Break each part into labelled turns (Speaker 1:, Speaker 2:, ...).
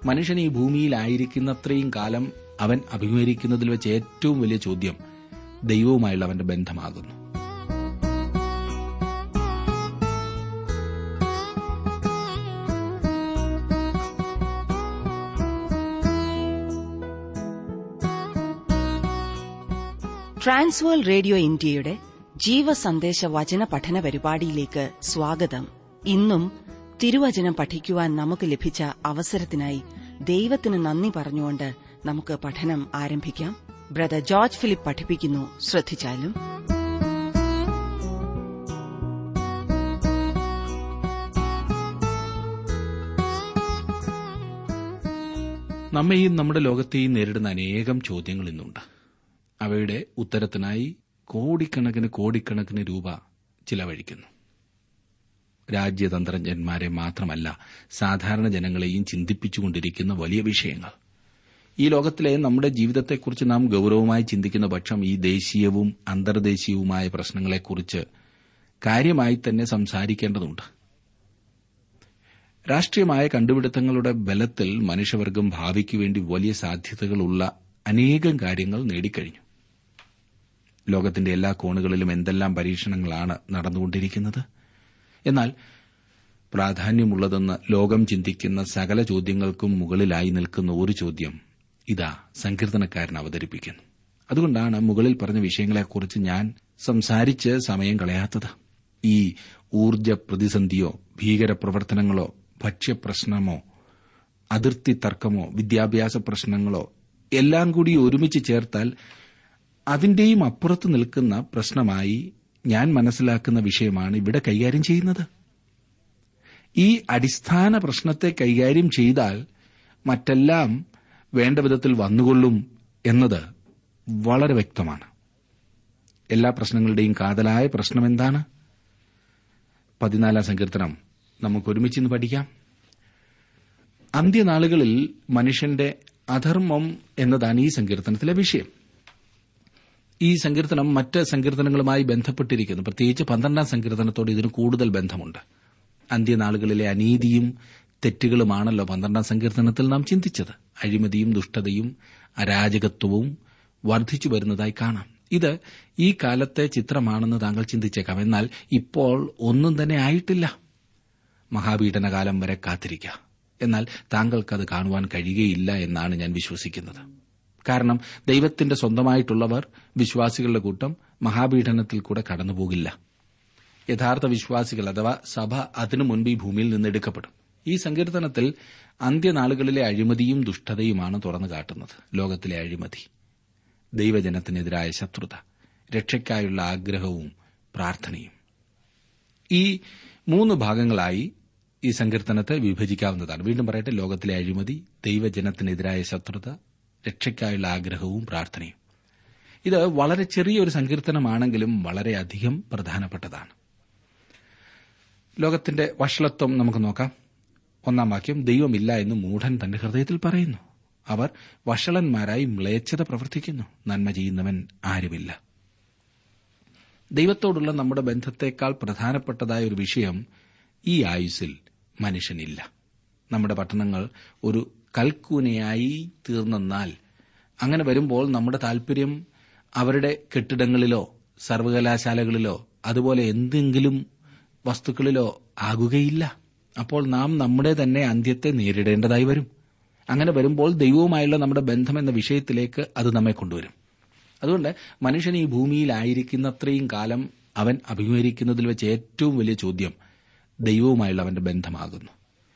Speaker 1: മനുഷ്യൻ ഈ ഭൂമിയിലായിരിക്കുന്നത്രയും കാലം അവൻ അഭിമുഖീകരിക്കുന്നതിൽ വെച്ച് ഏറ്റവും വലിയ ചോദ്യം ദൈവവുമായുള്ള അവന്റെ ബന്ധമാകുന്നു
Speaker 2: ട്രാൻസ്വേൾ റേഡിയോ ഇന്ത്യയുടെ ജീവസന്ദേശ വചന പഠന പരിപാടിയിലേക്ക് സ്വാഗതം ഇന്നും തിരുവചനം പഠിക്കുവാൻ നമുക്ക് ലഭിച്ച അവസരത്തിനായി ദൈവത്തിന് നന്ദി പറഞ്ഞുകൊണ്ട് നമുക്ക് പഠനം ആരംഭിക്കാം ബ്രദർ ജോർജ് ഫിലിപ്പ് പഠിപ്പിക്കുന്നു ശ്രദ്ധിച്ചാലും
Speaker 1: നമ്മെയും നമ്മുടെ ലോകത്തെയും നേരിടുന്ന അനേകം ചോദ്യങ്ങൾ ഇന്നുണ്ട് അവയുടെ ഉത്തരത്തിനായി കോടിക്കണക്കിന് കോടിക്കണക്കിന് രൂപ ചിലവഴിക്കുന്നു രാജ്യതന്ത്രജ്ഞന്മാരെ മാത്രമല്ല സാധാരണ ജനങ്ങളെയും ചിന്തിപ്പിച്ചുകൊണ്ടിരിക്കുന്ന വലിയ വിഷയങ്ങൾ ഈ ലോകത്തിലെ നമ്മുടെ ജീവിതത്തെക്കുറിച്ച് നാം ഗൌരവമായി ചിന്തിക്കുന്ന പക്ഷം ഈ ദേശീയവും അന്തർദേശീയവുമായ പ്രശ്നങ്ങളെക്കുറിച്ച് കാര്യമായി തന്നെ സംസാരിക്കേണ്ടതുണ്ട് രാഷ്ട്രീയമായ കണ്ടുപിടുത്തങ്ങളുടെ ബലത്തിൽ മനുഷ്യവർഗം ഭാവിക്ക് വേണ്ടി വലിയ സാധ്യതകളുള്ള അനേകം കാര്യങ്ങൾ നേടിക്കഴിഞ്ഞു ലോകത്തിന്റെ എല്ലാ കോണുകളിലും എന്തെല്ലാം പരീക്ഷണങ്ങളാണ് നടന്നുകൊണ്ടിരിക്കുന്നത് എന്നാൽ പ്രാധാന്യമുള്ളതെന്ന് ലോകം ചിന്തിക്കുന്ന സകല ചോദ്യങ്ങൾക്കും മുകളിലായി നിൽക്കുന്ന ഒരു ചോദ്യം ഇതാ സങ്കീർത്തനക്കാരൻ അവതരിപ്പിക്കുന്നു അതുകൊണ്ടാണ് മുകളിൽ പറഞ്ഞ വിഷയങ്ങളെക്കുറിച്ച് ഞാൻ സംസാരിച്ച് സമയം കളയാത്തത് ഈ ഊർജ പ്രതിസന്ധിയോ ഭീകരപ്രവർത്തനങ്ങളോ ഭക്ഷ്യപ്രശ്നമോ അതിർത്തി തർക്കമോ വിദ്യാഭ്യാസ പ്രശ്നങ്ങളോ എല്ലാം കൂടി ഒരുമിച്ച് ചേർത്താൽ അതിന്റെയും അപ്പുറത്ത് നിൽക്കുന്ന പ്രശ്നമായി ഞാൻ മനസ്സിലാക്കുന്ന വിഷയമാണ് ഇവിടെ കൈകാര്യം ചെയ്യുന്നത് ഈ അടിസ്ഥാന പ്രശ്നത്തെ കൈകാര്യം ചെയ്താൽ മറ്റെല്ലാം വേണ്ട വിധത്തിൽ വന്നുകൊള്ളും എന്നത് വളരെ വ്യക്തമാണ് എല്ലാ പ്രശ്നങ്ങളുടെയും കാതലായ പ്രശ്നം എന്താണ് പതിനാലാം സങ്കീർത്തനം നമുക്ക് ഒരുമിച്ച് പഠിക്കാം അന്ത്യനാളുകളിൽ മനുഷ്യന്റെ അധർമ്മം എന്നതാണ് ഈ സങ്കീർത്തനത്തിലെ വിഷയം ഈ സങ്കീർത്തനം മറ്റ് സങ്കീർത്തനങ്ങളുമായി ബന്ധപ്പെട്ടിരിക്കുന്നു പ്രത്യേകിച്ച് പന്ത്രണ്ടാം സങ്കീർത്തനത്തോട് ഇതിന് കൂടുതൽ ബന്ധമുണ്ട് അന്ത്യനാളുകളിലെ അനീതിയും തെറ്റുകളുമാണല്ലോ പന്ത്രണ്ടാം സങ്കീർത്തനത്തിൽ നാം ചിന്തിച്ചത് അഴിമതിയും ദുഷ്ടതയും അരാജകത്വവും വർദ്ധിച്ചു വരുന്നതായി കാണാം ഇത് ഈ കാലത്തെ ചിത്രമാണെന്ന് താങ്കൾ ചിന്തിച്ചേക്കാം എന്നാൽ ഇപ്പോൾ ഒന്നും തന്നെ ആയിട്ടില്ല മഹാപീഡനകാലം വരെ കാത്തിരിക്കുക എന്നാൽ താങ്കൾക്കത് കാണുവാൻ കഴിയുകയില്ല എന്നാണ് ഞാൻ വിശ്വസിക്കുന്നത് കാരണം ദൈവത്തിന്റെ സ്വന്തമായിട്ടുള്ളവർ വിശ്വാസികളുടെ കൂട്ടം മഹാപീഡനത്തിൽ കൂടെ കടന്നുപോകില്ല യഥാർത്ഥ വിശ്വാസികൾ അഥവാ സഭ അതിനു മുൻപ് ഈ ഭൂമിയിൽ നിന്ന് എടുക്കപ്പെടും ഈ സങ്കീർത്തനത്തിൽ അന്ത്യനാളുകളിലെ അഴിമതിയും ദുഷ്ടതയുമാണ് തുറന്നു കാട്ടുന്നത് ലോകത്തിലെ അഴിമതി ദൈവജനത്തിനെതിരായ ശത്രുത രക്ഷയ്ക്കായുള്ള ആഗ്രഹവും പ്രാർത്ഥനയും ഈ മൂന്ന് ഭാഗങ്ങളായി ഈ സങ്കീർത്തനത്തെ വിഭജിക്കാവുന്നതാണ് വീണ്ടും പറയട്ടെ ലോകത്തിലെ അഴിമതി ദൈവജനത്തിനെതിരായ ശത്രുത രക്ഷയ്ക്കായുള്ള ആഗ്രഹവും പ്രാർത്ഥനയും ഇത് വളരെ ചെറിയൊരു സങ്കീർത്തനമാണെങ്കിലും വളരെയധികം പ്രധാനപ്പെട്ടതാണ് ലോകത്തിന്റെ വഷളത്വം നമുക്ക് നോക്കാം ഒന്നാം വാക്യം ദൈവമില്ല എന്ന് മൂഢൻ തന്റെ ഹൃദയത്തിൽ പറയുന്നു അവർ വഷളന്മാരായി മ്ലേച്ഛത പ്രവർത്തിക്കുന്നു നന്മ ചെയ്യുന്നവൻ ആരുമില്ല ദൈവത്തോടുള്ള നമ്മുടെ ബന്ധത്തെക്കാൾ പ്രധാനപ്പെട്ടതായ ഒരു വിഷയം ഈ ആയുസിൽ മനുഷ്യനില്ല നമ്മുടെ പട്ടണങ്ങൾ ഒരു കൽക്കൂനയായി തീർന്നെന്നാൽ അങ്ങനെ വരുമ്പോൾ നമ്മുടെ താൽപര്യം അവരുടെ കെട്ടിടങ്ങളിലോ സർവകലാശാലകളിലോ അതുപോലെ എന്തെങ്കിലും വസ്തുക്കളിലോ ആകുകയില്ല അപ്പോൾ നാം നമ്മുടെ തന്നെ അന്ത്യത്തെ നേരിടേണ്ടതായി വരും അങ്ങനെ വരുമ്പോൾ ദൈവവുമായുള്ള നമ്മുടെ ബന്ധം എന്ന വിഷയത്തിലേക്ക് അത് നമ്മെ കൊണ്ടുവരും അതുകൊണ്ട് മനുഷ്യൻ ഈ ഭൂമിയിലായിരിക്കുന്നത്രയും കാലം അവൻ അഭിമുഖീകരിക്കുന്നതിൽ വെച്ച് ഏറ്റവും വലിയ ചോദ്യം ദൈവവുമായുള്ള അവന്റെ ബന്ധമാകുന്നു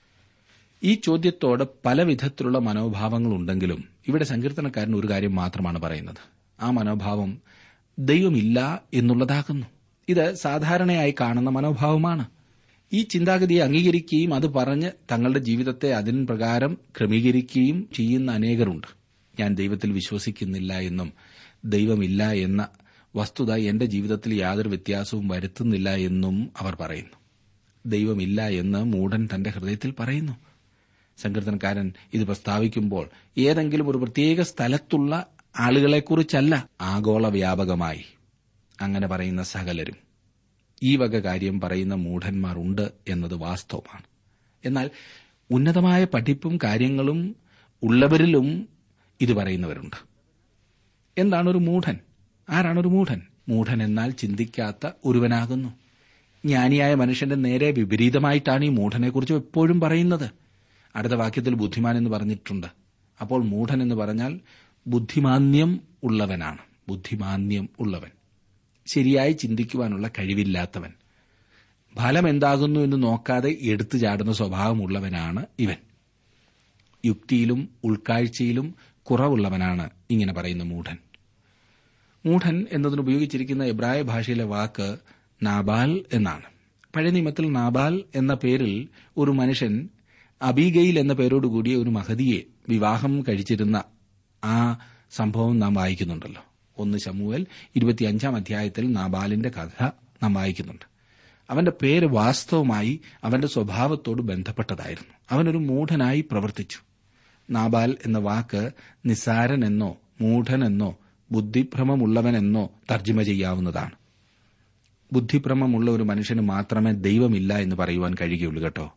Speaker 1: ഈ ചോദ്യത്തോട് പല വിധത്തിലുള്ള മനോഭാവങ്ങളുണ്ടെങ്കിലും ഇവിടെ സങ്കീർത്തനക്കാരൻ ഒരു കാര്യം മാത്രമാണ് പറയുന്നത് ആ മനോഭാവം ദൈവമില്ല എന്നുള്ളതാകുന്നു ഇത് സാധാരണയായി കാണുന്ന മനോഭാവമാണ് ഈ ചിന്താഗതിയെ അംഗീകരിക്കുകയും അത് പറഞ്ഞ് തങ്ങളുടെ ജീവിതത്തെ അതിൻ പ്രകാരം ക്രമീകരിക്കുകയും ചെയ്യുന്ന അനേകരുണ്ട് ഞാൻ ദൈവത്തിൽ വിശ്വസിക്കുന്നില്ല എന്നും ദൈവമില്ല എന്ന വസ്തുത എന്റെ ജീവിതത്തിൽ യാതൊരു വ്യത്യാസവും വരുത്തുന്നില്ല എന്നും അവർ പറയുന്നു ദൈവമില്ല എന്ന് മൂഢൻ തന്റെ ഹൃദയത്തിൽ പറയുന്നു സങ്കീർത്തനക്കാരൻ ഇത് പ്രസ്താവിക്കുമ്പോൾ ഏതെങ്കിലും ഒരു പ്രത്യേക സ്ഥലത്തുള്ള ആളുകളെക്കുറിച്ചല്ല ആഗോള വ്യാപകമായി അങ്ങനെ പറയുന്ന സകലരും ഈ വക കാര്യം പറയുന്ന മൂഢന്മാരുണ്ട് എന്നത് വാസ്തവമാണ് എന്നാൽ ഉന്നതമായ പഠിപ്പും കാര്യങ്ങളും ഉള്ളവരിലും ഇത് പറയുന്നവരുണ്ട് എന്താണ് ഒരു മൂഢൻ ആരാണ് ഒരു മൂഢൻ മൂഢൻ എന്നാൽ ചിന്തിക്കാത്ത ഒരുവനാകുന്നു ജ്ഞാനിയായ മനുഷ്യന്റെ നേരെ വിപരീതമായിട്ടാണ് ഈ മൂഢനെക്കുറിച്ച് എപ്പോഴും പറയുന്നത് അടുത്ത വാക്യത്തിൽ ബുദ്ധിമാൻ എന്ന് പറഞ്ഞിട്ടുണ്ട് അപ്പോൾ മൂഢൻ എന്ന് പറഞ്ഞാൽ ബുദ്ധിമാന്യം ഉള്ളവനാണ് ബുദ്ധിമാന്യം ഉള്ളവൻ ശരിയായി ചിന്തിക്കുവാനുള്ള കഴിവില്ലാത്തവൻ ഫലം എന്താകുന്നു എന്ന് നോക്കാതെ എടുത്തു ചാടുന്ന സ്വഭാവമുള്ളവനാണ് ഇവൻ യുക്തിയിലും ഉൾക്കാഴ്ചയിലും കുറവുള്ളവനാണ് ഇങ്ങനെ പറയുന്ന മൂഢൻ മൂഢൻ എന്നതിന് ഉപയോഗിച്ചിരിക്കുന്ന എബ്രായ ഭാഷയിലെ വാക്ക് നാബാൽ എന്നാണ് പഴയ നിയമത്തിൽ നാബാൽ എന്ന പേരിൽ ഒരു മനുഷ്യൻ അബീഗയിൽ എന്ന പേരോടുകൂടിയ ഒരു മഹതിയെ വിവാഹം കഴിച്ചിരുന്ന ആ സംഭവം നാം വായിക്കുന്നുണ്ടല്ലോ ഒന്ന് ശമുവൽ ഇരുപത്തിയഞ്ചാം അധ്യായത്തിൽ നാബാലിന്റെ കഥ നാം വായിക്കുന്നുണ്ട് അവന്റെ പേര് വാസ്തവമായി അവന്റെ സ്വഭാവത്തോട് ബന്ധപ്പെട്ടതായിരുന്നു അവനൊരു മൂഢനായി പ്രവർത്തിച്ചു നാബാൽ എന്ന വാക്ക് നിസാരൻ എന്നോ മൂഢൻ എന്നോ ബുദ്ധിഭ്രമമുള്ളവനെന്നോ തർജ്ജിമ ചെയ്യാവുന്നതാണ് ബുദ്ധിഭ്രമമുള്ള ഒരു മനുഷ്യന് മാത്രമേ ദൈവമില്ല എന്ന് പറയുവാൻ കഴിയുകയുള്ളൂ കേട്ടോ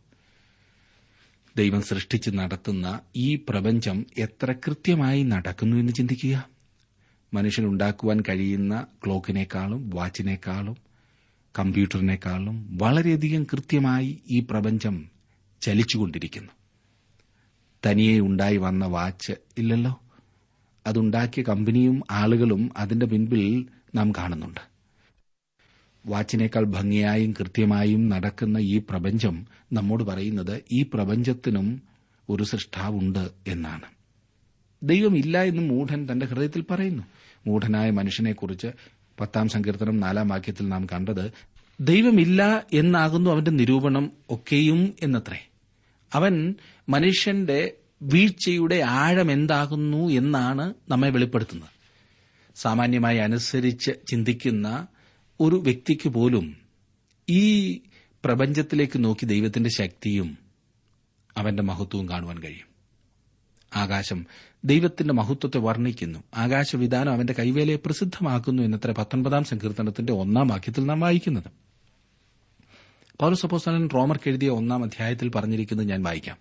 Speaker 1: ദൈവം സൃഷ്ടിച്ച് നടത്തുന്ന ഈ പ്രപഞ്ചം എത്ര കൃത്യമായി നടക്കുന്നു എന്ന് ചിന്തിക്കുക മനുഷ്യനുണ്ടാക്കുവാൻ കഴിയുന്ന ക്ലോക്കിനേക്കാളും വാച്ചിനേക്കാളും കമ്പ്യൂട്ടറിനേക്കാളും വളരെയധികം കൃത്യമായി ഈ പ്രപഞ്ചം ചലിച്ചുകൊണ്ടിരിക്കുന്നു തനിയെ ഉണ്ടായി വന്ന വാച്ച് ഇല്ലല്ലോ അതുണ്ടാക്കിയ കമ്പനിയും ആളുകളും അതിന്റെ പിൻപിൽ നാം കാണുന്നുണ്ട് വാച്ചിനേക്കാൾ ഭംഗിയായും കൃത്യമായും നടക്കുന്ന ഈ പ്രപഞ്ചം നമ്മോട് പറയുന്നത് ഈ പ്രപഞ്ചത്തിനും ഒരു സൃഷ്ടാവുണ്ട് എന്നാണ് ദൈവമില്ല എന്ന് മൂഢൻ തന്റെ ഹൃദയത്തിൽ പറയുന്നു മൂഢനായ മനുഷ്യനെക്കുറിച്ച് പത്താം സങ്കീർത്തനം നാലാം വാക്യത്തിൽ നാം കണ്ടത് ദൈവമില്ല എന്നാകുന്നു അവന്റെ നിരൂപണം ഒക്കെയും എന്നത്രേ അവൻ മനുഷ്യന്റെ വീഴ്ചയുടെ ആഴം എന്താകുന്നു എന്നാണ് നമ്മെ വെളിപ്പെടുത്തുന്നത് സാമാന്യമായി അനുസരിച്ച് ചിന്തിക്കുന്ന ഒരു വ്യക്തിക്ക് പോലും ഈ പ്രപഞ്ചത്തിലേക്ക് നോക്കി ദൈവത്തിന്റെ ശക്തിയും അവന്റെ മഹത്വവും കാണുവാൻ കഴിയും ആകാശം ദൈവത്തിന്റെ മഹത്വത്തെ വർണ്ണിക്കുന്നു ആകാശവിധാനം അവന്റെ കൈവേലയെ പ്രസിദ്ധമാക്കുന്നു എന്നത്ര പത്തൊൻപതാം സങ്കീർത്തനത്തിന്റെ ഒന്നാം വാക്യത്തിൽ നാം വായിക്കുന്നത് പൗരസപ്പോസ്തലൻ റോമർക്ക് എഴുതിയ ഒന്നാം അധ്യായത്തിൽ പറഞ്ഞിരിക്കുന്നത് ഞാൻ വായിക്കാം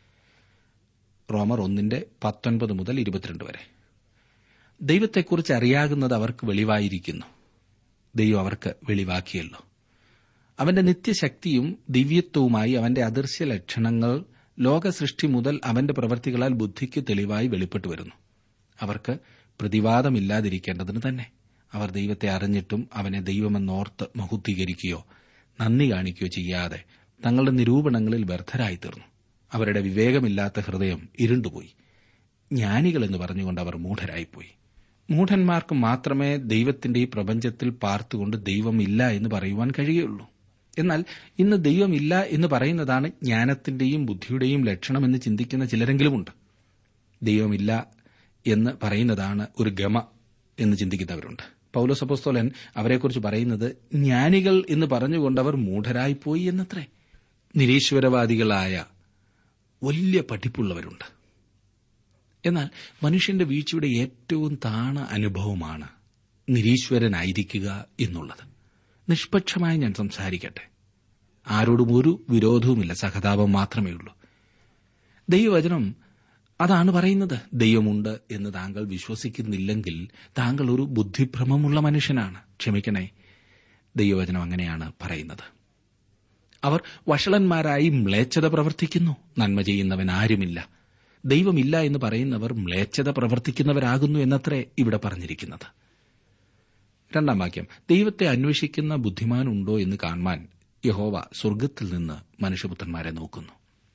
Speaker 1: റോമർ ഒന്നിന്റെ പത്തൊൻപത് മുതൽ ഇരുപത്തിരണ്ട് വരെ ദൈവത്തെക്കുറിച്ച് അറിയാകുന്നത് അവർക്ക് വെളിവായിരിക്കുന്നു ദൈവം അവർക്ക് വെളിവാക്കിയല്ലോ അവന്റെ നിത്യശക്തിയും ദിവ്യത്വവുമായി അവന്റെ അദൃശ്യ ലക്ഷണങ്ങൾ ലോകസൃഷ്ടി മുതൽ അവന്റെ പ്രവൃത്തികളാൽ ബുദ്ധിക്ക് തെളിവായി വെളിപ്പെട്ടു വരുന്നു അവർക്ക് പ്രതിവാദമില്ലാതിരിക്കേണ്ടതിന് തന്നെ അവർ ദൈവത്തെ അറിഞ്ഞിട്ടും അവനെ ദൈവമെന്നോർത്ത് മഹുദ്ധീകരിക്കുകയോ നന്ദി കാണിക്കുകയോ ചെയ്യാതെ തങ്ങളുടെ നിരൂപണങ്ങളിൽ വ്യർത്ഥരായി തീർന്നു അവരുടെ വിവേകമില്ലാത്ത ഹൃദയം ഇരുണ്ടുപോയി ജ്ഞാനികൾ എന്ന് പറഞ്ഞുകൊണ്ട് അവർ മൂഢരായിപ്പോയി മൂഢന്മാർക്ക് മാത്രമേ ദൈവത്തിന്റെ ഈ പ്രപഞ്ചത്തിൽ പാർത്തുകൊണ്ട് ദൈവമില്ല എന്ന് പറയുവാൻ കഴിയുള്ളൂ എന്നാൽ ഇന്ന് ദൈവമില്ല എന്ന് പറയുന്നതാണ് ജ്ഞാനത്തിന്റെയും ബുദ്ധിയുടെയും ലക്ഷണമെന്ന് ചിന്തിക്കുന്ന ചിലരെങ്കിലുമുണ്ട് ദൈവമില്ല എന്ന് പറയുന്നതാണ് ഒരു ഗമ എന്ന് ചിന്തിക്കുന്നവരുണ്ട് പൌലോസപ്പോസ്തോലൻ അവരെക്കുറിച്ച് പറയുന്നത് ജ്ഞാനികൾ എന്ന് പറഞ്ഞുകൊണ്ട് അവർ മൂഢരായിപ്പോയി എന്നത്രേ നിരീശ്വരവാദികളായ വലിയ പഠിപ്പുള്ളവരുണ്ട് എന്നാൽ മനുഷ്യന്റെ വീഴ്ചയുടെ ഏറ്റവും താണ അനുഭവമാണ് നിരീശ്വരനായിരിക്കുക എന്നുള്ളത് നിഷ്പക്ഷമായി ഞാൻ സംസാരിക്കട്ടെ ആരോടും ഒരു വിരോധവുമില്ല സഹതാപം മാത്രമേ ഉള്ളൂ ദൈവവചനം അതാണ് പറയുന്നത് ദൈവമുണ്ട് എന്ന് താങ്കൾ വിശ്വസിക്കുന്നില്ലെങ്കിൽ താങ്കൾ ഒരു ബുദ്ധിഭ്രമമുള്ള മനുഷ്യനാണ് ക്ഷമിക്കണേ ദൈവവചനം അങ്ങനെയാണ് പറയുന്നത് അവർ വഷളന്മാരായി മ്ലേച്ഛത പ്രവർത്തിക്കുന്നു നന്മ ചെയ്യുന്നവൻ ആരുമില്ല ദൈവമില്ല എന്ന് പറയുന്നവർ മ്ലേച്ഛത പ്രവർത്തിക്കുന്നവരാകുന്നു എന്നത്രേ ഇവിടെ പറഞ്ഞിരിക്കുന്നത് രണ്ടാം വാക്യം ദൈവത്തെ അന്വേഷിക്കുന്ന ബുദ്ധിമാനുണ്ടോ എന്ന് കാണുവാൻ യഹോവ സ്വർഗത്തിൽ നിന്ന് മനുഷ്യപുത്രന്മാരെ നോക്കുന്നു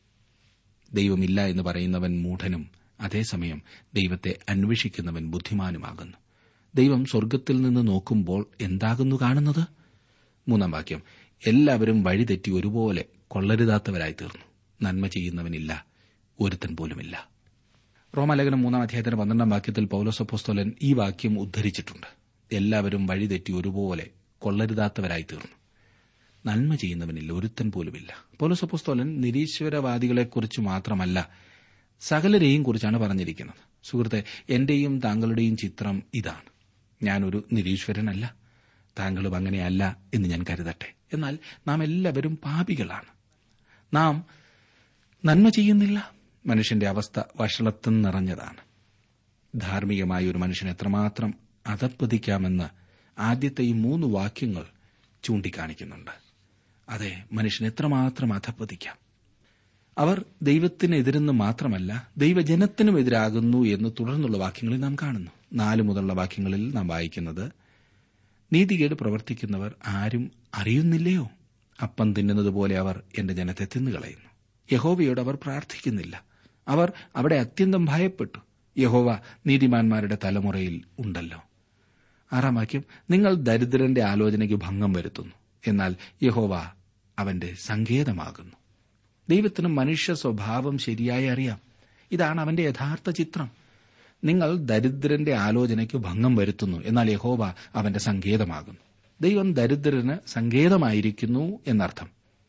Speaker 1: ദൈവമില്ല എന്ന് പറയുന്നവൻ മൂഢനും അതേസമയം ദൈവത്തെ അന്വേഷിക്കുന്നവൻ ബുദ്ധിമാനുമാകുന്നു ദൈവം സ്വർഗത്തിൽ നിന്ന് നോക്കുമ്പോൾ എന്താകുന്നു കാണുന്നത് മൂന്നാം വാക്യം എല്ലാവരും വഴിതെറ്റി ഒരുപോലെ കൊള്ളരുതാത്തവരായി തീർന്നു നന്മ ചെയ്യുന്നവനില്ല ഒരുത്തൻ പോലുമില്ല റോമാലേഖനം മൂന്നാം അധ്യായത്തിന് പന്ത്രണ്ടാം വാക്യത്തിൽ പൌലോസപ്പോസ്തോലൻ ഈ വാക്യം ഉദ്ധരിച്ചിട്ടുണ്ട് എല്ലാവരും വഴിതെറ്റി ഒരുപോലെ കൊള്ളരുതാത്തവരായി തീർന്നു നന്മ ചെയ്യുന്നവനില്ല ഒരുത്തൻ പോലുമില്ല പൗലോസപ്പോസ്തോലൻ നിരീശ്വരവാദികളെക്കുറിച്ച് മാത്രമല്ല സകലരെയും കുറിച്ചാണ് പറഞ്ഞിരിക്കുന്നത് സുഹൃത്തെ എന്റെയും താങ്കളുടെയും ചിത്രം ഇതാണ് ഞാനൊരു നിരീശ്വരനല്ല താങ്കളും അങ്ങനെയല്ല എന്ന് ഞാൻ കരുതട്ടെ എന്നാൽ നാം എല്ലാവരും പാപികളാണ് നാം നന്മ ചെയ്യുന്നില്ല മനുഷ്യന്റെ അവസ്ഥ വഷളത്വം നിറഞ്ഞതാണ് ധാർമ്മികമായ ഒരു മനുഷ്യൻ എത്രമാത്രം അധപ്പതിക്കാമെന്ന് ആദ്യത്തെ ഈ മൂന്ന് വാക്യങ്ങൾ ചൂണ്ടിക്കാണിക്കുന്നുണ്ട് അതെ മനുഷ്യൻ എത്രമാത്രം അധപ്പതിക്കാം അവർ ദൈവത്തിനെതിരെന്ന് മാത്രമല്ല ദൈവജനത്തിനും എതിരാകുന്നു എന്ന് തുടർന്നുള്ള വാക്യങ്ങളിൽ നാം കാണുന്നു നാല് മുതലുള്ള വാക്യങ്ങളിൽ നാം വായിക്കുന്നത് നീതികേട് പ്രവർത്തിക്കുന്നവർ ആരും അറിയുന്നില്ലയോ അപ്പം തിന്നുന്നത് പോലെ അവർ എന്റെ ജനത്തെ തിന്നുകളയുന്നു യഹോവയോട് അവർ പ്രാർത്ഥിക്കുന്നില്ല അവർ അവിടെ അത്യന്തം ഭയപ്പെട്ടു യഹോവ നീതിമാന്മാരുടെ തലമുറയിൽ ഉണ്ടല്ലോ ആറാം വാക്യം നിങ്ങൾ ദരിദ്രന്റെ ആലോചനയ്ക്ക് ഭംഗം വരുത്തുന്നു എന്നാൽ യഹോവ അവന്റെ സങ്കേതമാകുന്നു ദൈവത്തിന് മനുഷ്യ സ്വഭാവം ശരിയായി അറിയാം ഇതാണ് അവന്റെ യഥാർത്ഥ ചിത്രം നിങ്ങൾ ദരിദ്രന്റെ ആലോചനയ്ക്ക് ഭംഗം വരുത്തുന്നു എന്നാൽ യഹോവ അവന്റെ സങ്കേതമാകുന്നു ദൈവം ദരിദ്രന് സങ്കേതമായിരിക്കുന്നു എന്നർത്ഥം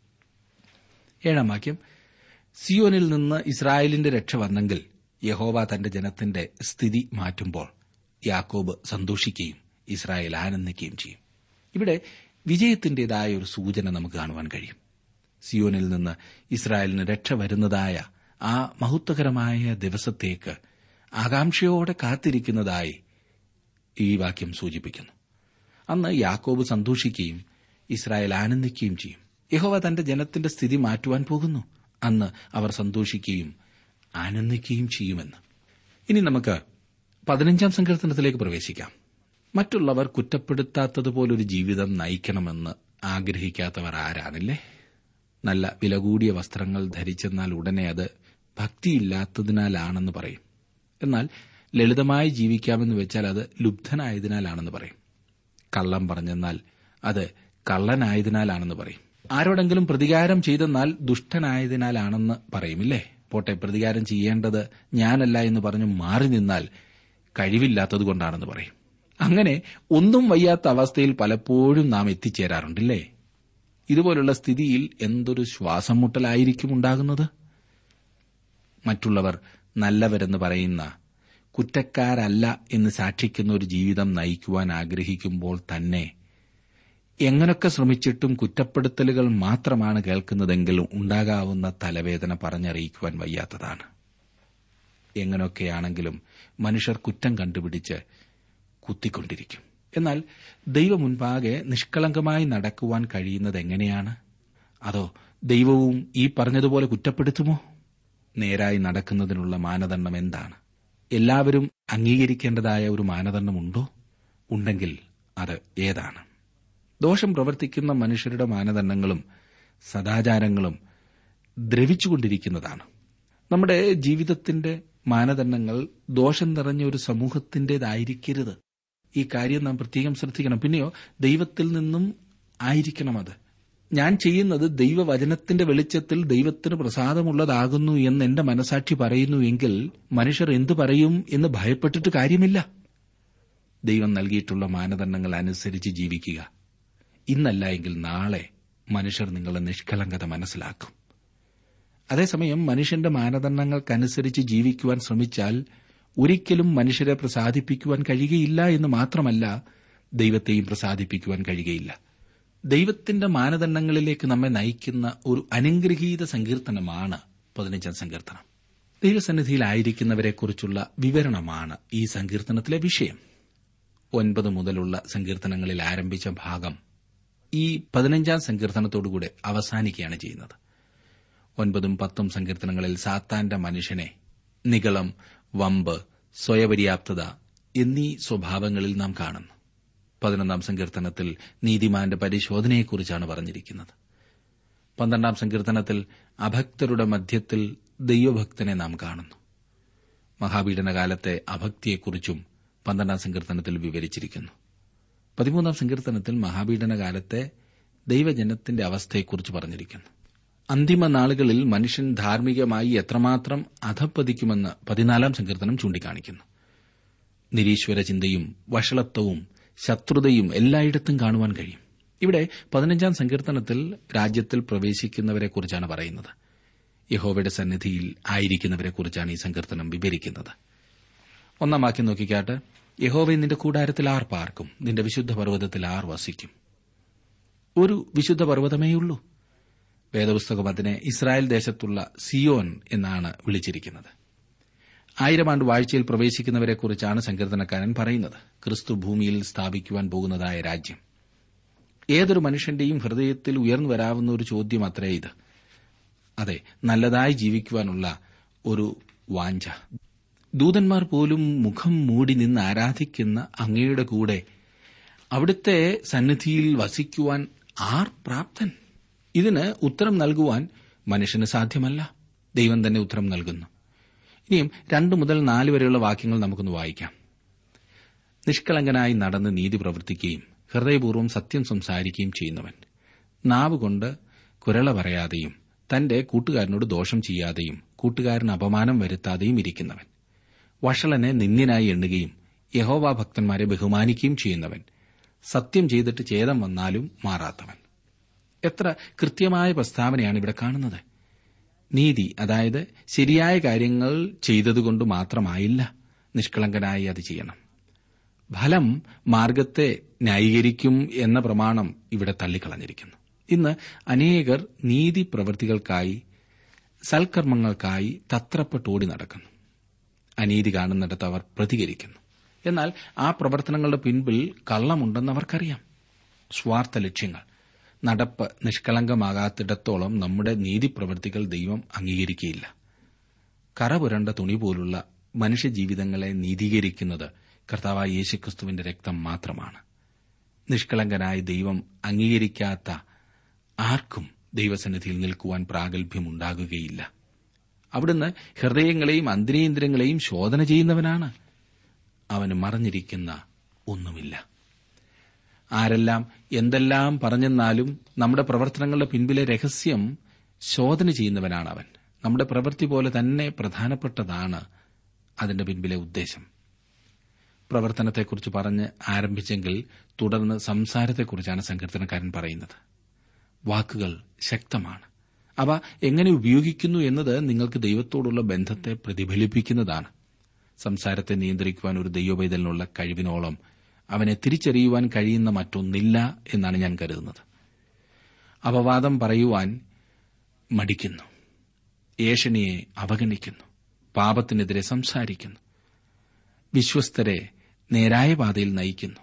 Speaker 1: ഏഴാം വാക്യം സിയോനിൽ നിന്ന് ഇസ്രായേലിന്റെ രക്ഷ വന്നെങ്കിൽ യഹോവ തന്റെ ജനത്തിന്റെ സ്ഥിതി മാറ്റുമ്പോൾ യാക്കോബ് സന്തോഷിക്കുകയും ഇസ്രായേൽ ആനന്ദിക്കുകയും ചെയ്യും ഇവിടെ വിജയത്തിന്റേതായ ഒരു സൂചന നമുക്ക് കാണുവാൻ കഴിയും സിയോനിൽ നിന്ന് ഇസ്രായേലിന് രക്ഷ വരുന്നതായ ആ മഹത്വകരമായ ദിവസത്തേക്ക് ആകാംക്ഷയോടെ കാത്തിരിക്കുന്നതായി ഈ വാക്യം സൂചിപ്പിക്കുന്നു അന്ന് യാക്കോബ് സന്തോഷിക്കുകയും ഇസ്രായേൽ ആനന്ദിക്കുകയും ചെയ്യും യഹോവ തന്റെ ജനത്തിന്റെ സ്ഥിതി മാറ്റുവാൻ പോകുന്നു അന്ന് അവർ സന്തോഷിക്കുകയും ആനന്ദിക്കുകയും ചെയ്യുമെന്ന് ഇനി നമുക്ക് പതിനഞ്ചാം സങ്കീർത്തനത്തിലേക്ക് പ്രവേശിക്കാം മറ്റുള്ളവർ കുറ്റപ്പെടുത്താത്തതുപോലൊരു ജീവിതം നയിക്കണമെന്ന് ആഗ്രഹിക്കാത്തവർ ആരാണില്ലേ നല്ല വില കൂടിയ വസ്ത്രങ്ങൾ ധരിച്ചെന്നാൽ ഉടനെ അത് ഭക്തിയില്ലാത്തതിനാലാണെന്ന് പറയും എന്നാൽ ലളിതമായി ജീവിക്കാമെന്ന് വെച്ചാൽ അത് ലുബ്ധനായതിനാലാണെന്ന് പറയും കള്ളം പറഞ്ഞെന്നാൽ അത് കള്ളനായതിനാലാണെന്ന് പറയും ആരോടെങ്കിലും പ്രതികാരം ചെയ്തെന്നാൽ ദുഷ്ടനായതിനാലാണെന്ന് പറയുമില്ലേ പോട്ടെ പ്രതികാരം ചെയ്യേണ്ടത് ഞാനല്ല എന്ന് പറഞ്ഞു മാറി നിന്നാൽ കഴിവില്ലാത്തതുകൊണ്ടാണെന്ന് പറയും അങ്ങനെ ഒന്നും വയ്യാത്ത അവസ്ഥയിൽ പലപ്പോഴും നാം എത്തിച്ചേരാറുണ്ടല്ലേ ഇതുപോലുള്ള സ്ഥിതിയിൽ എന്തൊരു ശ്വാസം മുട്ടലായിരിക്കും ഉണ്ടാകുന്നത് മറ്റുള്ളവർ നല്ലവരെന്ന് പറയുന്ന കുറ്റക്കാരല്ല എന്ന് സാക്ഷിക്കുന്ന ഒരു ജീവിതം നയിക്കുവാൻ ആഗ്രഹിക്കുമ്പോൾ തന്നെ എങ്ങനൊക്കെ ശ്രമിച്ചിട്ടും കുറ്റപ്പെടുത്തലുകൾ മാത്രമാണ് കേൾക്കുന്നതെങ്കിലും ഉണ്ടാകാവുന്ന തലവേദന പറഞ്ഞറിയിക്കുവാൻ വയ്യാത്തതാണ് എങ്ങനെയൊക്കെയാണെങ്കിലും മനുഷ്യർ കുറ്റം കണ്ടുപിടിച്ച് കുത്തിക്കൊണ്ടിരിക്കും എന്നാൽ ദൈവം മുൻപാകെ നിഷ്കളങ്കമായി നടക്കുവാൻ കഴിയുന്നത് എങ്ങനെയാണ് അതോ ദൈവവും ഈ പറഞ്ഞതുപോലെ കുറ്റപ്പെടുത്തുമോ നേരായി നടക്കുന്നതിനുള്ള മാനദണ്ഡം എന്താണ് എല്ലാവരും അംഗീകരിക്കേണ്ടതായ ഒരു മാനദണ്ഡമുണ്ടോ ഉണ്ടെങ്കിൽ അത് ഏതാണ് ദോഷം പ്രവർത്തിക്കുന്ന മനുഷ്യരുടെ മാനദണ്ഡങ്ങളും സദാചാരങ്ങളും ദ്രവിച്ചുകൊണ്ടിരിക്കുന്നതാണ് നമ്മുടെ ജീവിതത്തിന്റെ മാനദണ്ഡങ്ങൾ ദോഷം നിറഞ്ഞ ഒരു സമൂഹത്തിന്റേതായിരിക്കരുത് ഈ കാര്യം നാം പ്രത്യേകം ശ്രദ്ധിക്കണം പിന്നെയോ ദൈവത്തിൽ നിന്നും ആയിരിക്കണം അത് ഞാൻ ചെയ്യുന്നത് ദൈവവചനത്തിന്റെ വെളിച്ചത്തിൽ ദൈവത്തിന് പ്രസാദമുള്ളതാകുന്നു എന്ന് എന്റെ മനസാക്ഷി പറയുന്നു എങ്കിൽ മനുഷ്യർ എന്തു പറയും എന്ന് ഭയപ്പെട്ടിട്ട് കാര്യമില്ല ദൈവം നൽകിയിട്ടുള്ള മാനദണ്ഡങ്ങൾ അനുസരിച്ച് ജീവിക്കുക ഇന്നല്ല എങ്കിൽ നാളെ മനുഷ്യർ നിങ്ങളുടെ നിഷ്കളങ്കത മനസ്സിലാക്കും അതേസമയം മനുഷ്യന്റെ മാനദണ്ഡങ്ങൾക്കനുസരിച്ച് ജീവിക്കുവാൻ ശ്രമിച്ചാൽ ഒരിക്കലും മനുഷ്യരെ പ്രസാദിപ്പിക്കുവാൻ കഴിയുകയില്ല എന്ന് മാത്രമല്ല ദൈവത്തെയും പ്രസാദിപ്പിക്കുവാൻ കഴിയുകയില്ല ദൈവത്തിന്റെ മാനദണ്ഡങ്ങളിലേക്ക് നമ്മെ നയിക്കുന്ന ഒരു അനുഗ്രഹീത സങ്കീർത്തനമാണ് പതിനഞ്ചാം സങ്കീർത്തനം ദൈവസന്നിധിയിലായിരിക്കുന്നവരെക്കുറിച്ചുള്ള വിവരണമാണ് ഈ സങ്കീർത്തനത്തിലെ വിഷയം ഒൻപത് മുതലുള്ള സങ്കീർത്തനങ്ങളിൽ ആരംഭിച്ച ഭാഗം ഈ പതിനഞ്ചാം സങ്കീർത്തനത്തോടുകൂടെ അവസാനിക്കുകയാണ് ചെയ്യുന്നത് ഒൻപതും പത്തും സങ്കീർത്തനങ്ങളിൽ സാത്താന്റെ മനുഷ്യനെ നികളം വമ്പ് സ്വയപര്യാപ്തത എന്നീ സ്വഭാവങ്ങളിൽ നാം കാണുന്നു പതിനൊന്നാം സങ്കീർത്തനത്തിൽ നീതിമാന്റെ പരിശോധനയെക്കുറിച്ചാണ് പറഞ്ഞിരിക്കുന്നത് പന്ത്രണ്ടാം സങ്കീർത്തനത്തിൽ അഭക്തരുടെ മധ്യത്തിൽ ദൈവഭക്തനെ നാം കാണുന്നു മഹാപീഡനകാലത്തെ അഭക്തിയെക്കുറിച്ചും പന്ത്രണ്ടാം സങ്കീർത്തനത്തിൽ വിവരിച്ചിരിക്കുന്നു പതിമൂന്നാം സങ്കീർത്തനത്തിൽ മഹാപീഡനകാലത്തെ ദൈവജനത്തിന്റെ അവസ്ഥയെക്കുറിച്ച് പറഞ്ഞിരിക്കുന്നു അന്തിമ നാളുകളിൽ മനുഷ്യൻ ധാർമ്മികമായി എത്രമാത്രം അധപ്പതിക്കുമെന്ന് പതിനാലാം സങ്കീർത്തനം ചൂണ്ടിക്കാണിക്കുന്നു നിരീശ്വര ചിന്തയും വഷളത്വവും ശത്രുതയും എല്ലായിടത്തും കാണുവാൻ കഴിയും ഇവിടെ പതിനഞ്ചാം സങ്കീർത്തനത്തിൽ രാജ്യത്തിൽ പ്രവേശിക്കുന്നവരെക്കുറിച്ചാണ് പറയുന്നത് യഹോവയുടെ സന്നിധിയിൽ ആയിരിക്കുന്നവരെക്കുറിച്ചാണ് ഈ സങ്കീർത്തനം വിവരിക്കുന്നത് ഒന്നാം വാക്യം നോക്കിക്കാട്ട് യഹോവ നിന്റെ കൂടാരത്തിൽ ആർ പാർക്കും നിന്റെ വിശുദ്ധ പർവ്വതത്തിൽ ആർ വസിക്കും ഒരു വിശുദ്ധ പർവ്വതമേയുള്ളൂ വേദപുസ്തകം അതിനെ ഇസ്രായേൽ ദേശത്തുള്ള സിയോൻ എന്നാണ് വിളിച്ചിരിക്കുന്നത് ആയിരം ആണ്ട് വാഴ്ചയിൽ പ്രവേശിക്കുന്നവരെക്കുറിച്ചാണ് സങ്കീർത്തനക്കാരൻ പറയുന്നത് ക്രിസ്തു ഭൂമിയിൽ സ്ഥാപിക്കുവാൻ പോകുന്നതായ രാജ്യം ഏതൊരു മനുഷ്യന്റെയും ഹൃദയത്തിൽ ഉയർന്നു വരാവുന്ന ഒരു ചോദ്യം അത്രേ ഇത് അതെ നല്ലതായി ജീവിക്കുവാനുള്ള ഒരു വാഞ്ച ദൂതന്മാർ പോലും മുഖം മൂടി നിന്ന് ആരാധിക്കുന്ന അങ്ങയുടെ കൂടെ അവിടുത്തെ സന്നിധിയിൽ വസിക്കുവാൻ ആർ പ്രാപ്തൻ ഇതിന് ഉത്തരം നൽകുവാൻ മനുഷ്യന് സാധ്യമല്ല ദൈവം തന്നെ ഉത്തരം നൽകുന്നു ഇനിയും രണ്ടു മുതൽ നാല് വരെയുള്ള വാക്യങ്ങൾ നമുക്കൊന്ന് വായിക്കാം നിഷ്കളങ്കനായി നടന്ന് നീതി പ്രവർത്തിക്കുകയും ഹൃദയപൂർവ്വം സത്യം സംസാരിക്കുകയും ചെയ്യുന്നവൻ നാവ് കൊണ്ട് കുരള പറയാതെയും തന്റെ കൂട്ടുകാരനോട് ദോഷം ചെയ്യാതെയും കൂട്ടുകാരന് അപമാനം വരുത്താതെയും ഇരിക്കുന്നവൻ വഷളനെ നിന്ദ്യനായി എണ്ണുകയും യഹോവ ഭക്തന്മാരെ ബഹുമാനിക്കുകയും ചെയ്യുന്നവൻ സത്യം ചെയ്തിട്ട് ഛേദം വന്നാലും മാറാത്തവൻ എത്ര കൃത്യമായ പ്രസ്താവനയാണ് ഇവിടെ കാണുന്നത് നീതി അതായത് ശരിയായ കാര്യങ്ങൾ ചെയ്തതുകൊണ്ട് മാത്രമായില്ല നിഷ്കളങ്കനായി അത് ചെയ്യണം ഫലം മാർഗത്തെ ന്യായീകരിക്കും എന്ന പ്രമാണം ഇവിടെ തള്ളിക്കളഞ്ഞിരിക്കുന്നു ഇന്ന് അനേകർ നീതി പ്രവൃത്തികൾക്കായി സൽക്കർമ്മങ്ങൾക്കായി തത്രപ്പെട്ടോടി നടക്കുന്നു അനീതി കാണുന്നിടത്ത് അവർ പ്രതികരിക്കുന്നു എന്നാൽ ആ പ്രവർത്തനങ്ങളുടെ പിൻപിൽ കള്ളമുണ്ടെന്ന് അവർക്കറിയാം സ്വാർത്ഥ ലക്ഷ്യങ്ങൾ നടപ്പ് നിഷ്കളങ്കമാകാത്തിടത്തോളം നമ്മുടെ നീതിപ്രവൃത്തികൾ ദൈവം അംഗീകരിക്കുകയില്ല കറപുരണ്ട തുണി പോലുള്ള മനുഷ്യജീവിതങ്ങളെ നീതീകരിക്കുന്നത് കർത്താവായ യേശുക്രിസ്തുവിന്റെ രക്തം മാത്രമാണ് നിഷ്കളങ്കനായ ദൈവം അംഗീകരിക്കാത്ത ആർക്കും ദൈവസന്നിധിയിൽ നിൽക്കുവാൻ പ്രാഗൽഭ്യമുണ്ടാകുകയില്ല അവിടുന്ന് ഹൃദയങ്ങളെയും അന്തരേന്ദ്രങ്ങളെയും ശോധന ചെയ്യുന്നവനാണ് അവന് മറഞ്ഞിരിക്കുന്ന ഒന്നുമില്ല ആരെല്ലാം എന്തെല്ലാം പറഞ്ഞെന്നാലും നമ്മുടെ പ്രവർത്തനങ്ങളുടെ പിൻപിലെ രഹസ്യം ശോധന ചെയ്യുന്നവനാണ് അവൻ നമ്മുടെ പ്രവൃത്തി പോലെ തന്നെ പ്രധാനപ്പെട്ടതാണ് അതിന്റെ പിൻപിലെ ഉദ്ദേശം പ്രവർത്തനത്തെക്കുറിച്ച് പറഞ്ഞ് ആരംഭിച്ചെങ്കിൽ തുടർന്ന് സംസാരത്തെക്കുറിച്ചാണ് സങ്കീർത്തനക്കാരൻ പറയുന്നത് വാക്കുകൾ ശക്തമാണ് അവ എങ്ങനെ ഉപയോഗിക്കുന്നു എന്നത് നിങ്ങൾക്ക് ദൈവത്തോടുള്ള ബന്ധത്തെ പ്രതിഫലിപ്പിക്കുന്നതാണ് സംസാരത്തെ നിയന്ത്രിക്കുവാൻ ഒരു ദൈവപൈതലിനുള്ള കഴിവിനോളം അവനെ തിരിച്ചറിയുവാൻ കഴിയുന്ന മറ്റൊന്നില്ല എന്നാണ് ഞാൻ കരുതുന്നത് അപവാദം പറയുവാൻ മടിക്കുന്നു ഏഷണിയെ അവഗണിക്കുന്നു പാപത്തിനെതിരെ സംസാരിക്കുന്നു വിശ്വസ്തരെ നേരായ പാതയിൽ നയിക്കുന്നു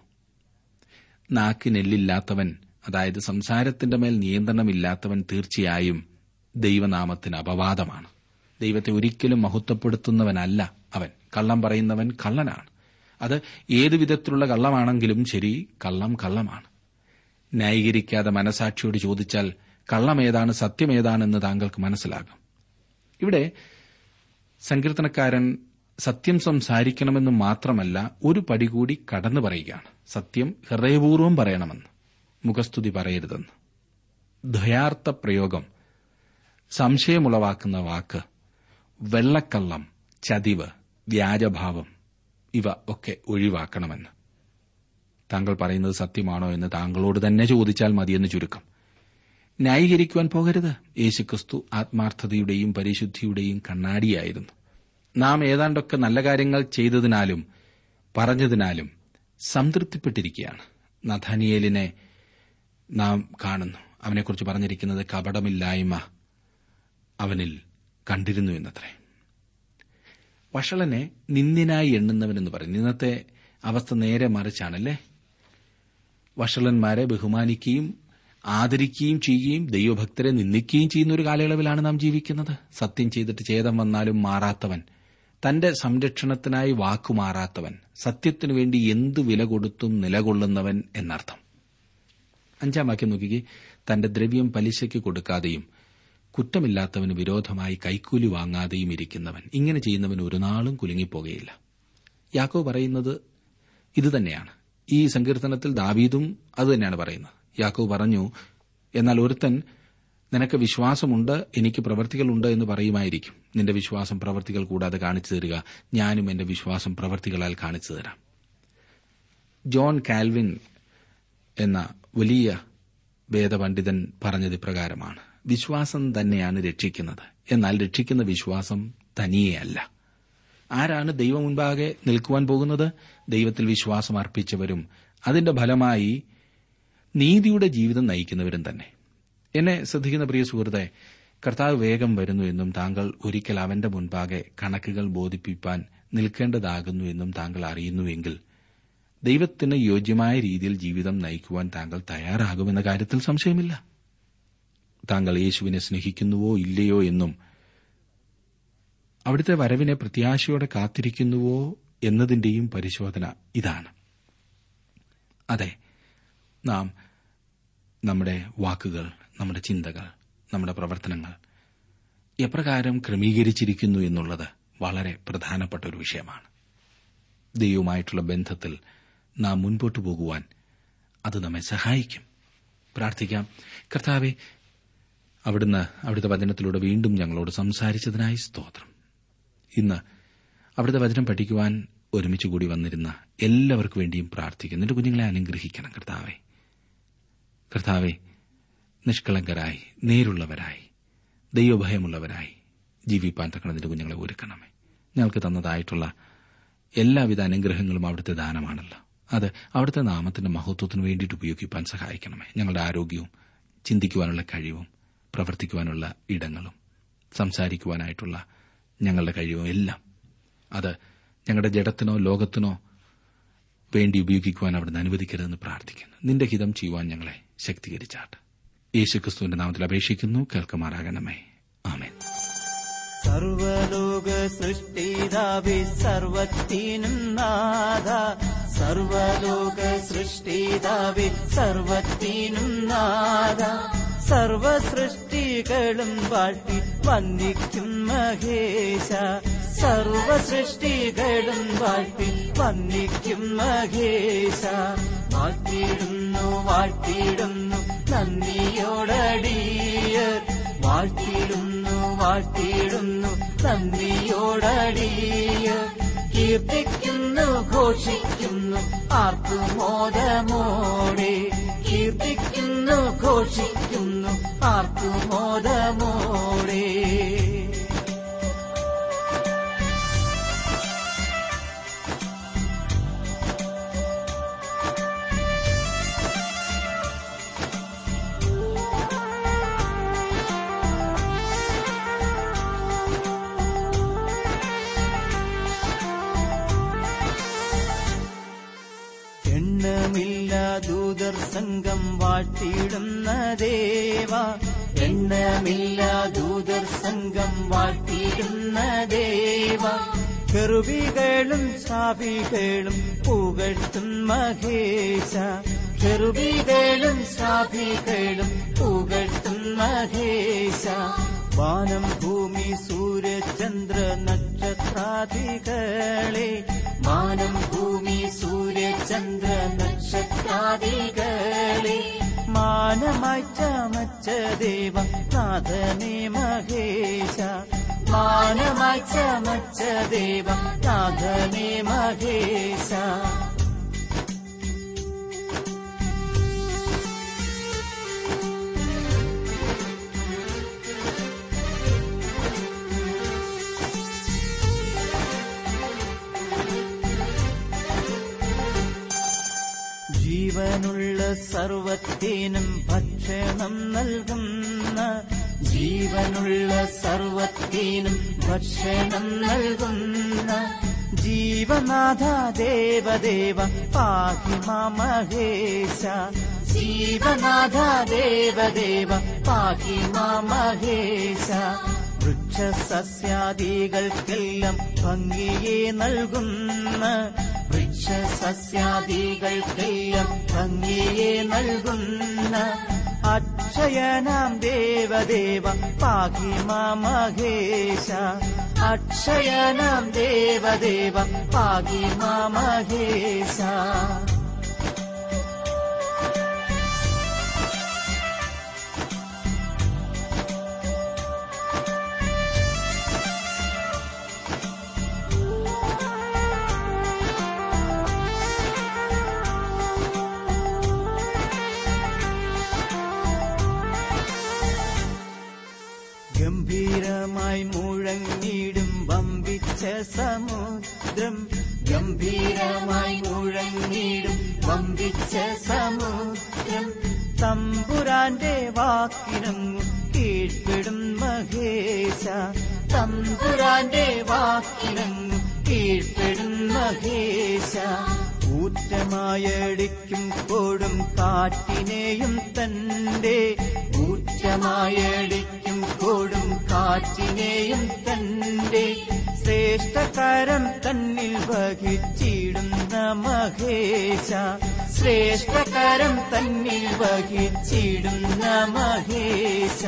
Speaker 1: നാക്കിനെല്ലില്ലാത്തവൻ അതായത് സംസാരത്തിന്റെ മേൽ നിയന്ത്രണമില്ലാത്തവൻ തീർച്ചയായും ദൈവനാമത്തിന് അപവാദമാണ് ദൈവത്തെ ഒരിക്കലും മഹത്വപ്പെടുത്തുന്നവനല്ല അവൻ കള്ളം പറയുന്നവൻ കള്ളനാണ് അത് ഏതു വിധത്തിലുള്ള കള്ളമാണെങ്കിലും ശരി കള്ളം കള്ളമാണ് ന്യായീകരിക്കാതെ മനസാക്ഷിയോട് ചോദിച്ചാൽ കള്ളമേതാണ് സത്യമേതാണെന്ന് താങ്കൾക്ക് മനസ്സിലാകും ഇവിടെ സങ്കീർത്തനക്കാരൻ സത്യം സംസാരിക്കണമെന്ന് മാത്രമല്ല ഒരു പടി കൂടി കടന്നു പറയുകയാണ് സത്യം ഹൃദയപൂർവ്വം പറയണമെന്ന് മുഖസ്തുതി പറയരുതെന്ന് ദ്വയാർത്ഥ പ്രയോഗം സംശയമുളവാക്കുന്ന വാക്ക് വെള്ളക്കള്ളം ചതിവ് വ്യാജഭാവം ഇവ ഒക്കെ ഒഴിവാക്കണമെന്ന് താങ്കൾ പറയുന്നത് സത്യമാണോ എന്ന് താങ്കളോട് തന്നെ ചോദിച്ചാൽ മതിയെന്ന് ചുരുക്കം ന്യായീകരിക്കുവാൻ പോകരുത് യേശുക്രിസ്തു ആത്മാർത്ഥതയുടെയും പരിശുദ്ധിയുടെയും കണ്ണാടിയായിരുന്നു നാം ഏതാണ്ടൊക്കെ നല്ല കാര്യങ്ങൾ ചെയ്തതിനാലും പറഞ്ഞതിനാലും സംതൃപ്തിപ്പെട്ടിരിക്കുകയാണ് നഥാനിയേലിനെ നാം കാണുന്നു അവനെക്കുറിച്ച് പറഞ്ഞിരിക്കുന്നത് കപടമില്ലായ്മ അവനിൽ കണ്ടിരുന്നു എന്നത്രേ വഷളനെ നിന്ദിനായി എണ്ണുന്നവനെന്ന് പറയുന്നു ഇന്നത്തെ അവസ്ഥ നേരെ മറിച്ചാണല്ലേ വഷളന്മാരെ ബഹുമാനിക്കുകയും ആദരിക്കുകയും ചെയ്യുകയും ദൈവഭക്തരെ നിന്ദിക്കുകയും ചെയ്യുന്ന ഒരു കാലയളവിലാണ് നാം ജീവിക്കുന്നത് സത്യം ചെയ്തിട്ട് ഛേദം വന്നാലും മാറാത്തവൻ തന്റെ സംരക്ഷണത്തിനായി വാക്കുമാറാത്തവൻ സത്യത്തിനു വേണ്ടി എന്തു വില കൊടുത്തും നിലകൊള്ളുന്നവൻ എന്നർത്ഥം അഞ്ചാം വാക്യം നോക്കിക്കേ തന്റെ ദ്രവ്യം പലിശയ്ക്ക് കൊടുക്കാതെയും കുറ്റമില്ലാത്തവന് വിരോധമായി കൈക്കൂലി വാങ്ങാതെയും ഇരിക്കുന്നവൻ ഇങ്ങനെ ചെയ്യുന്നവൻ ഒരു നാളും കുലുങ്ങിപ്പോകുകയില്ല യാക്കോ പറയുന്നത് ഇതുതന്നെയാണ് ഈ സങ്കീർത്തനത്തിൽ ദാവീദും അതുതന്നെയാണ് പറയുന്നത് യാക്കോ പറഞ്ഞു എന്നാൽ ഒരുത്തൻ നിനക്ക് വിശ്വാസമുണ്ട് എനിക്ക് പ്രവർത്തികളുണ്ട് എന്ന് പറയുമായിരിക്കും നിന്റെ വിശ്വാസം പ്രവർത്തികൾ കൂടാതെ കാണിച്ചു തരിക ഞാനും എന്റെ വിശ്വാസം പ്രവർത്തികളാൽ കാണിച്ചു തരാം ജോൺ കാൽവിൻ എന്ന വലിയ വേദപണ്ഡിതൻ പറഞ്ഞത് ഇപ്രകാരമാണ് വിശ്വാസം തന്നെയാണ് രക്ഷിക്കുന്നത് എന്നാൽ രക്ഷിക്കുന്ന വിശ്വാസം തനിയെയല്ല ആരാണ് ദൈവം മുൻപാകെ നിൽക്കുവാൻ പോകുന്നത് ദൈവത്തിൽ വിശ്വാസം അർപ്പിച്ചവരും അതിന്റെ ഫലമായി നീതിയുടെ ജീവിതം നയിക്കുന്നവരും തന്നെ എന്നെ ശ്രദ്ധിക്കുന്ന പ്രിയ സുഹൃത്തെ കർത്താവ് വേഗം വരുന്നു എന്നും താങ്കൾ ഒരിക്കൽ അവന്റെ മുൻപാകെ കണക്കുകൾ ബോധിപ്പിക്കാൻ നിൽക്കേണ്ടതാകുന്നു എന്നും താങ്കൾ അറിയുന്നുവെങ്കിൽ ദൈവത്തിന് യോജ്യമായ രീതിയിൽ ജീവിതം നയിക്കുവാൻ താങ്കൾ തയ്യാറാകുമെന്ന കാര്യത്തിൽ സംശയമില്ല താങ്കൾ യേശുവിനെ സ്നേഹിക്കുന്നുവോ ഇല്ലയോ എന്നും അവിടുത്തെ വരവിനെ പ്രത്യാശയോടെ കാത്തിരിക്കുന്നുവോ എന്നതിന്റെയും പരിശോധന ഇതാണ് അതെ നാം നമ്മുടെ വാക്കുകൾ നമ്മുടെ ചിന്തകൾ നമ്മുടെ പ്രവർത്തനങ്ങൾ എപ്രകാരം ക്രമീകരിച്ചിരിക്കുന്നു എന്നുള്ളത് വളരെ പ്രധാനപ്പെട്ട ഒരു വിഷയമാണ് ദൈവവുമായിട്ടുള്ള ബന്ധത്തിൽ നാം മുൻപോട്ടു പോകുവാൻ അത് നമ്മെ സഹായിക്കും പ്രാർത്ഥിക്കാം കർത്താവെ അവിടുന്ന് അവിടുത്തെ വചനത്തിലൂടെ വീണ്ടും ഞങ്ങളോട് സംസാരിച്ചതിനായി സ്തോത്രം ഇന്ന് അവിടുത്തെ വചനം പഠിക്കുവാൻ ഒരുമിച്ച് കൂടി വന്നിരുന്ന എല്ലാവർക്കും വേണ്ടിയും പ്രാർത്ഥിക്കുന്നു എന്റെ കുഞ്ഞുങ്ങളെ അനുഗ്രഹിക്കണം കർത്താവെ കർത്താവെ നിഷ്കളങ്കരായി നേരുള്ളവരായി ദൈവഭയമുള്ളവരായി ജീവിപ്പാൻ തക്കണതിന്റെ കുഞ്ഞുങ്ങളെ ഒരുക്കണമേ ഞങ്ങൾക്ക് തന്നതായിട്ടുള്ള എല്ലാവിധ അനുഗ്രഹങ്ങളും അവിടുത്തെ ദാനമാണല്ലോ അത് അവിടുത്തെ നാമത്തിന്റെ മഹത്വത്തിന് വേണ്ടിയിട്ട് ഉപയോഗിക്കാൻ സഹായിക്കണമേ ഞങ്ങളുടെ ആരോഗ്യവും ചിന്തിക്കുവാനുള്ള കഴിവും പ്രവർത്തിക്കുവാനുള്ള ഇടങ്ങളും സംസാരിക്കുവാനായിട്ടുള്ള ഞങ്ങളുടെ കഴിവും എല്ലാം അത് ഞങ്ങളുടെ ജഡത്തിനോ ലോകത്തിനോ വേണ്ടി ഉപയോഗിക്കുവാൻ അവിടുന്ന് അനുവദിക്കരുതെന്ന് പ്രാർത്ഥിക്കുന്നു നിന്റെ ഹിതം ചെയ്യുവാൻ ഞങ്ങളെ ശക്തീകരിച്ചാട്ട് യേശുക്രിസ്തുവിന്റെ നാമത്തിൽ അപേക്ഷിക്കുന്നു കേൾക്കുമാറാകണമേ ആമേൻ
Speaker 3: സർവലോക സൃഷ്ടിതാവി സർവത്തിനും നാഥ സർവലോക സൃഷ്ടിതാവി സർവത്തിനും നാഥ സർവ സൃഷ്ടികളും വാഴ്ത്തി വന്ദിക്കും മഹേശ സർവ സൃഷ്ടികളും വാഴ്ത്തി വന്ദിക്കും മഹേശ വാഴ്ത്തിയിടുന്നു വാഴ്ത്തിയിടുന്നു നന്ദിയോടടിയർ വാഴ്ത്തിയിടുന്നു വാഴ്ത്തിയിടുന്നു നന്ദിയോടടിയർ കീർത്തിക്കുന്നു ഘോഷിക്കുന്നു ആർക്കുമോദമോടെ കീർത്തിക്കുന്നു ഘോഷിക്കുന്നു ആർക്കുമോദമോടെ എണ്ണമില്ല ദൂതർ സംഘം വാഴ്ത്തിയിടുന്ന ദേവ എണ്ണമില്ല ദൂതർ സംഘം വാഴ്ത്തിയിടുന്ന ദേവ കെറുബികളും സാഭികളും പുകഴ്ത്തും മഹേശ കെറുബികളും സാഭികളും പുകഴ്ത്തും മഹേശ വാനം ഭൂമി സൂര്യചന്ദ്ര നക്ഷത്രാദികളെ വാനം ഭൂമി സൂര്യചന്ദ്ര നക്ഷത്രാദികളെ മാനമായി ചമച്ച ദേവ നാഥനെ മഹേശ മാനമായി ചമച്ച ദേവ നാഥനെ മഹേശ ജീവനുള്ള സർവത്തിനും ഭക്ഷണം നൽകുന്ന ജീവനുള്ള സർവത്തിനും ഭക്ഷണം നൽകുന്ന ജീവനാഥ ദേവദേവ പാഹി മഹേശ ജീവനാഥ ദേവദേവ പാഹി മഹേശ വൃക്ഷസസ്യാദികൾക്കെല്ലാം ഭംഗിയെ നൽകുന്ന വൃക്ഷസസ്യാദികൾക്കെല്ലാം ഭംഗിയെ നൽകുന്ന അക്ഷയനാം ദേവദേവ പാഹി മഹേശ അക്ഷയനാം ദേവദേവ പാഹി മഹേശ ഗംഭീരമായി മുഴങ്ങിടും വമ്പിച്ച സമുദ്രം ഗംഭീരമായി മുഴങ്ങിടും വമ്പിച്ച സമുദ്രം തമ്പുരാന്റെ വാക്കിനങ്ങു കീഴ്പ്പെടും മഹേശ തമ്പുരാന്റെ വാക്കിനങ്ങു കീഴ്പ്പെടും മഹേശ ഊറ്റമായടിക്കും കൊടും കാറ്റിനെയും തന്റെ ഊറ്റമായടിക്കും കൊടും കാറ്റിനെയും തന്റെ ശ്രേഷ്ഠകരം തന്നിൽ വഹിച്ചിടുന്ന മഹേശ ശ്രേഷ്ഠകരം തന്നിൽ വഹിച്ചിടുന്ന മഹേശ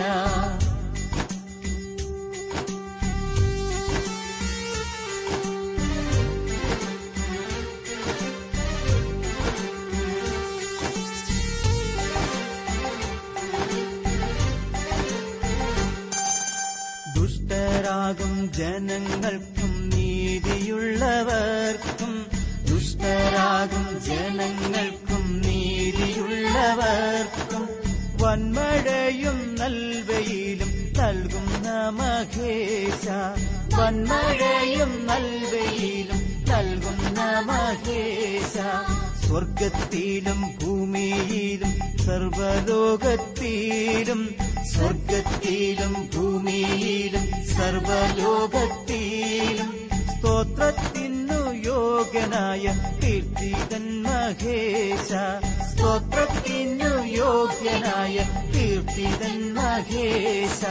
Speaker 3: ദുഷ്ടരാകും ജനങ്ങൾക്കും നീതിയുള്ളവർക്കും ദുഷ്ടരാകും ജനങ്ങൾക്കും നീതിയുള്ളവർക്കും വന്മഴയും നൽവയിലും നൽകുന്ന മഹേശ വന്മഴയും നൽവയിലും നൽകുന്ന മഹേശ സ്വർഗത്തിലും ഭൂമിയിലും സർവലോകത്തിലും സ്വർഗത്തിലും ഭൂമിയിലും സർവലോകത്തിലും സ്തോത്രത്തിനു യോഗ്യനായ കീർത്തിതൻ മഹേശ സ്തോത്രത്തിനു യോഗ്യനായ കീർത്തിതൻ മഹേശ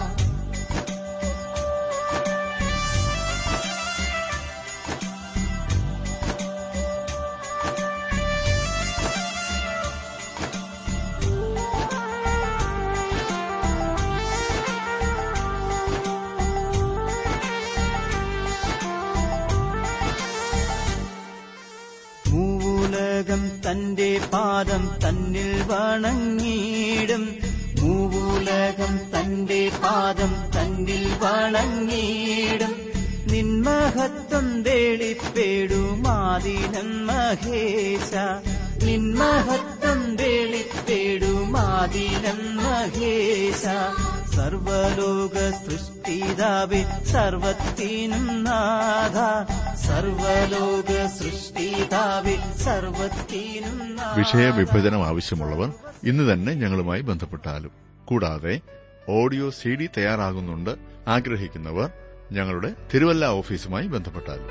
Speaker 3: മൂവുലകം തന്റെ പാദം തന്നിൽ വണങ്ങിയിടും മൂവുലകം തന്റെ പാദം തന്നിൽ വണങ്ങിയിടും നിന്മഹത്വം വേളിപ്പേടുമാതിനം മഹേശ നിന്മഹത്വം വേളിപ്പേടുമാതിനം മഹേശ സർവലോക സൃഷ്ടിതാവേ സർവത്തിനും നാഥ സർവലോക സൃഷ്ടിതാവേ സർവത്തിനും നാഥ.
Speaker 4: വിഷയവിഭജനം ആവശ്യമുള്ളവർ ഇന്ന് തന്നെ ഞങ്ങളുമായി ബന്ധപ്പെട്ടാലും കൂടാതെ ഓഡിയോ സി ഡി തയ്യാറാകുന്നുണ്ട് ആഗ്രഹിക്കുന്നവർ ഞങ്ങളുടെ തിരുവല്ല ഓഫീസുമായി ബന്ധപ്പെട്ടാലും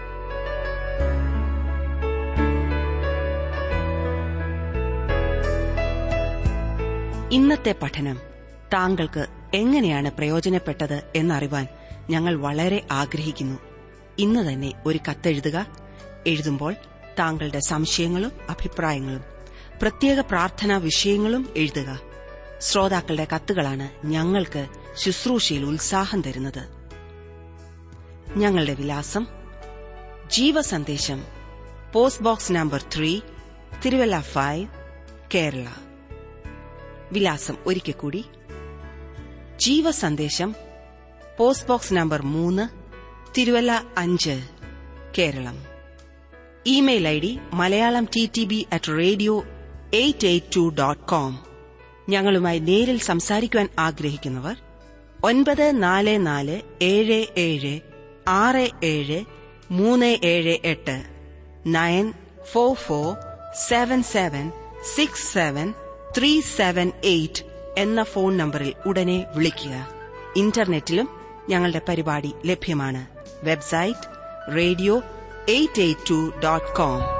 Speaker 2: ഇന്നത്തെ പഠനം താങ്കൾക്ക് എങ്ങനെയാണ് പ്രയോജനപ്പെട്ടത് എന്നറിവാൻ ഞങ്ങൾ വളരെ ആഗ്രഹിക്കുന്നു ഇന്ന് തന്നെ ഒരു കത്തെഴുതുക എഴുതുമ്പോൾ താങ്കളുടെ സംശയങ്ങളും അഭിപ്രായങ്ങളും പ്രത്യേക പ്രാർത്ഥനാ വിഷയങ്ങളും എഴുതുക ശ്രോതാക്കളുടെ കത്തുകളാണ് ഞങ്ങൾക്ക് ശുശ്രൂഷയിൽ ഉത്സാഹം തരുന്നത് ഞങ്ങളുടെ വിലാസം ജീവസന്ദേശം post box number three Thiruvalla five Kerala വിലാസം ഒരിക്കൽ കൂടി ജീവസന്ദേശം പോസ്റ്റ് ബോക്സ് നമ്പർ മൂന്ന് തിരുവല്ല അഞ്ച് Keralam email I D Malayalam T T B at radio eight eight two dot com ഞങ്ങളുമായി നേരിൽ സംസാരിക്കുവാൻ ആഗ്രഹിക്കുന്നവർ ഒൻപത് നാല് നാല് ഏഴ് ഏഴ് ആറ് ഏഴ് മൂന്ന് ഏഴ് എട്ട് nine four four seven seven six seven three seven eight എന്ന ഫോൺ നമ്പറിൽ ഉടനെ വിളിക്കുക ഇന്റർനെറ്റിലും ഞങ്ങളുടെ പരിപാടി ലഭ്യമാണ് website radio eight eight two dot com